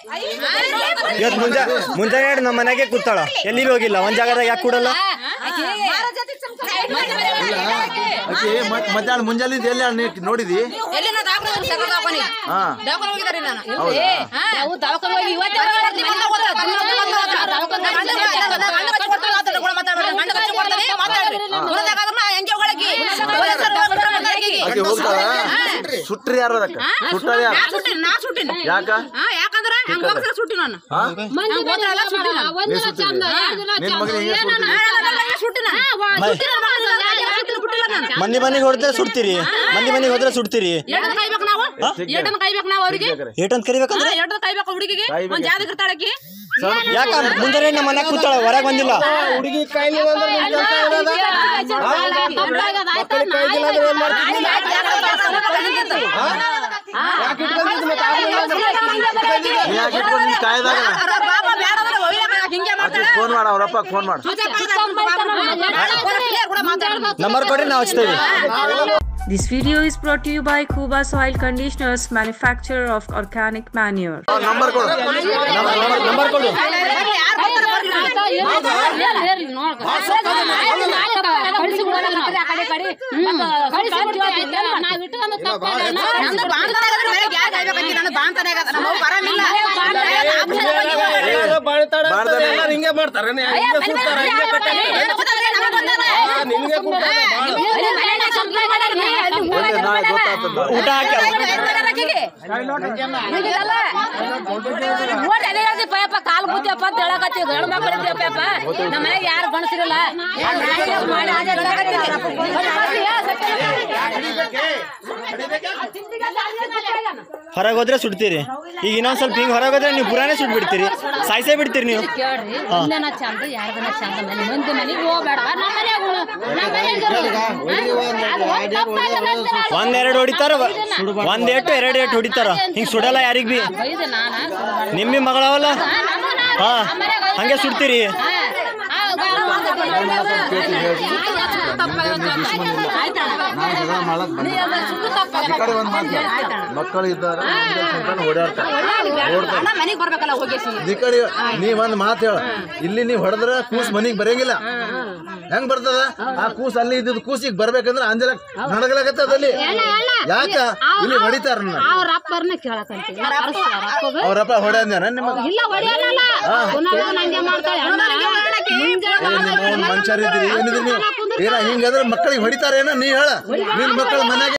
ಇವತ್ತು ಮುಂಜಾ ಮುಂಜಾನೆ ನಮ್ಮ ಮನೆಗೆ ಕೂತಾಳ ಎಲ್ಲಿಗೆ ಹೋಗಿಲ್ಲ ಒಂದ್ ಜಾಗದಾಗ ಯಾಕೆ ಕೂಡಲ್ಲ ಆಕಿ ಮ- ಮಧ್ಯಾಹ್ನ ಮುಂಜಾನೆ ಎಲ್ಲಿ ನೀ ನೋಡಿದಿ ಎಲ್ಲಿ ನಾ ದಾಖಲೆ ಹೋಗಿ ಸಕಲ ದಾಖಲೆ ಹಾ ದಾಖಲೆ ಹೋಗಿದಾರೆ ನಾನು ಹೌದಾ? ಹಾ, ನಾವು ದಾಖಲೆ ಹೋಗಿ ಇವತ್ತೇ ಬರ್ತೀನಿ, ಬಂದ ಹೋದ, ದಿನ ಬಂದ ಹೋದ. ದಾಖಲೆ ಗಂಡ ಗಂಡ ಗಂಡ ಕೊಡ್ತಾಳೆ, ಆ ಥರ ಕೂಡ ಮಾತಾಡ್ಬೇಡಿ. ಗಂಡ ಕಚ್ಚಿ ಕೊಡ್ತಾನೆ, ಮಾತಾಡ್ರಿ. ಹೊರದಾಗಾದ್ರೆ ನಾ ಹೆಂಗೆ ಒಳಗೆ? ಪೊಲೀಸರು ಹೋಗ್ಬಿಟ್ರೆ ಮಾತಾಡಿ. ಆಕಿ ಹೋಗ್ತಾಳ ಸುಟ್ರಿ ಯಾರು ಅದಕ್ಕ ಸುಟ್ಟಾರ ನಾ ಯಾರು ಸುಟ್ಟಿನಿ, ನಾ ಸುಟ್ಟಿನಿ. ಯಾಕ ಹಾ, ಯಾಕಂದ್ರೆ ಹಂಗ್ ಹೋಗ್ಸರ ಸುಟ್ಟಿ ನಾನು ಹಾ ಹಂಗ್ ಹೋದ್ರಲ್ಲ ಸುಟ್ಟಿ ನಾನು. ನೀ ಸುಟ್ಟಿದಿ ನಿನ್ ಮಗನಿಗೆ ಹಿಂಗೆ ಸುಟ್ಟಿದಿ ಹಾ, ನಾನು ನನ್ನ ಸುಟ್ಟಿ ನಾನು. ಸುಟ್ಟಿ ನನ್ನ ಮಗನಿಗೆ ನಾನು ಯಾರು ಸುಟ್ಟಿಲ್ಲ, ಬಿಟ್ಟಿಲ್ಲ ನಾನು. ಮಂದಿ ಮನೆಗೆ ಹೊಡೆದ್ರೆ ಸುಡ್ತೀರಿ ಮಂದಿ ಮನೆಗೆ ಹೋದ್ರೆ ಸುಡ್ತೀರಿ ಎಷ್ಟೊತ್ತು ಕಾಯ್ಬೇಕು ನಾವು ಎಷ್ಟೊತ್ತು ಕಾಯ್ಬೇಕು ನಾವು ಅವ್ರಿಗೆ ಏಟಂತ ಕರಿಬೇಕಂದ್ರೆ ಎರಡು ಕಾಯ್ಬೇಕು ಹುಡುಗಿಗೆ ಕಾಯ್ಬೇಕು. ಒಂದ್ ಜಾಗ ಇರ್ತಾಳಕಿ ಯಾಕ ಮುಂಜಾನೆ ನಮ್ಮ ಮನೆಗೆ ಕೂತಾಳ ಹೊರಗೆ ಬಂದಿಲ್ಲ ಹುಡುಗಿ ಕಾಯಿಲೆ ಅಂದ್ರೆ ನಿನ್ ಕೆಲ್ಸ ಏನದ? ಮಕ್ಕಳಿಗೆ ಕಾಯಿಲೆ ಅಂದ್ರೆ ಏನ್ ಮಾಡ್ತಿದ್ದಿ? ಯಾಕೆ ಇಟ್ಕೊಂಡಿದ್ದಿ ಮತ್ತೆ ಆಗ್ಲಿಲ್ಲ ಅಂದ್ರೆ? ನೀ ಯಾಕೆ ಇಟ್ಕೊಂಡು ನೀ ಕಾಯ್ದಾಗ ಬಾಬಾ ಬೇಡ ಅಂದ್ರೆ ಒಯ್ಯಲ್ಲ, ಹಿಂಗೆ ಆಕಿ ಫೋನ್ ಮಾಡ ಅವ್ರಪ್ಪ ಫೋನ್ ಮಾಡ ನಂಬರ್ ಕೊಡ್ರಿ ನಾವು ಹಚ್ತೇವೆ This video is brought to you by Kuba Soil Conditioners, manufacturer of organic manure. Number ಕೊಡು ನಂಬರ್ ಕೊಡು ನಂದು ಬಾಂಧವ್ಯ ಆದ್ರೆ ಬೆಳಗ್ಗೆ ಯಾಕೆ ಕಾಯ್ಬೇಕಂತಿ? ನಂದು ಬಾಂಧವ್ಯ ಆಗದ. ನಮ್ಮ ಅವ್ವ ಬರಂಗಿಲ್ಲ. ಏನಾರ ಬಾಳ್ತಾಡ ಅಂತ ಮಾಡ್ತಾರೆ. ಎಲ್ಲಾರು ಹಿಂಗೆ ಮಾಡ್ತಾರೆ ನೀ ಹಿಂಗೆ ಸುಡ್ತಾರ ಹಿಂಗೆ ಕಟ್ಟಾಕ್ತಾರೆ. ಏನು ಗೊತ್ತಾದ್ರೆ ನಮಗೆ ಗೊತ್ತಾದ್ರೆ. ಆ, ನಿನ್ಗೆ ಕೊಡ್ತಾರೆ ಬಾಳ. ಒಂದೇ ನಾಳೆ ಗೊತ್ತಾಗ್ತದ ಊಟ ಹಾಕಿ ಕಾಲು ಬೂತಿಯಪ್ಪ ಅಂತ ಹೇಳಕತ್ತೀವಿ ಗಂಡು ಮಕ್ಕಳು ಇದ್ದೀವಪ್ಪ ನಮ್ಮ ಮನೆಗೆ ಯಾರು ಗಣಸಿರಲ್ಲ ಮಾಡಿ ಅದೇ ಹೊರಗೆ ಹೋದ್ರೆ ಸುಡ್ತೀರಿ ಈಗ ಇನ್ನೊಂದ್ ಸ್ವಲ್ಪ ಹಿಂಗ್ ಹೊರಗೆ ಹೋದ್ರೆ ನೀವು ಪುರಾನೇ ಸುಟ್ ಬಿಡ್ತೀರಿ ಸಾಯ್ಸೇ ಬಿಡ್ತೀರಿ ನೀವು ಕೇಳ್ರಿ ಒಂದೇನ ಚಂದ ಯಾರ್ದನ ಚಂದ ಮನೆ ಮಂದಿ ಮನೆಗೆ ಹೋಗ್ಬೇಡ ನಮ್ಮ ಮನೆಗೆ ಒಂದೆರಡು ಹೊಡಿತಾರ ಒಂದ್ ಏಟು ಎರಡು ಏಟು ಹೊಡಿತಾರ ಹಿಂಗ್ ಸುಡಲ್ಲ ಯಾರಿಗ್ ಬಿ ಬೈದು ನಾನ ನಿಮ್ಮಿ ಮಗಳವಲ್ಲ ಹಾ ಹಂಗೆ ಸುಡ್ತೀರಿ ಕಡೆ ಒಂದ್ ಮಾತು ಮಕ್ಕಳು ಇದ್ದಾರೆ ಓಡಾಡ್ತಾರೆ ಮನೆಗೆ ಬರ್ಬೇಕಲ್ಲ ಹೋಗೇಸಿ ಈ ಕಡೆ ನೀ ಒಂದ್ ಮಾತು ಹೇಳ ಇಲ್ಲಿ ನೀವ್ ಹೊಡೆದ್ರ ಕೂಸ್ ಮನಿಗ್ ಬರಂಗಿಲ್ಲ ಹೆಂಗ್ ಬರ್ತದ ಆ ಕೂಸ್ ಅಲ್ಲಿ ಇದ್ದಿದ್ ಕೂಸಿಗೆ ಬರ್ಬೇಕಂದ್ರ ಅಂಜಲ ನಡಗಲಾಗತ್ತದ ಅಲ್ಲಿ ಯಾಕ ಇಲ್ಲಿ ಹೊಡಿತಾರ ಅವ್ರ ಅಪ್ಪರ್ನ ಕೇಳಕಂತೀವಿ ಅವ್ರಪ್ಪ ಹೊಡ್ಯಾನ ನಿಮಗ ಇಲ್ಲ ಹೊಡೆಯಲ್ಲ ಪುನಃ ನಂಗೆ ಮಾಡ್ತಾಳೆ ಮನುಷ್ಯರಿದ್ದೀರಿ ಏನಿದ್ರಿ ನೀವು ಏನ ಹಿಂಗಾದ್ರೆ ಮಕ್ಕಳಿಗೆ ಹೊಡಿತಾರೇನ ನೀ ಹೇಳ ನಿನ್ ಮಕ್ಕಳ ಮನೆಗೆ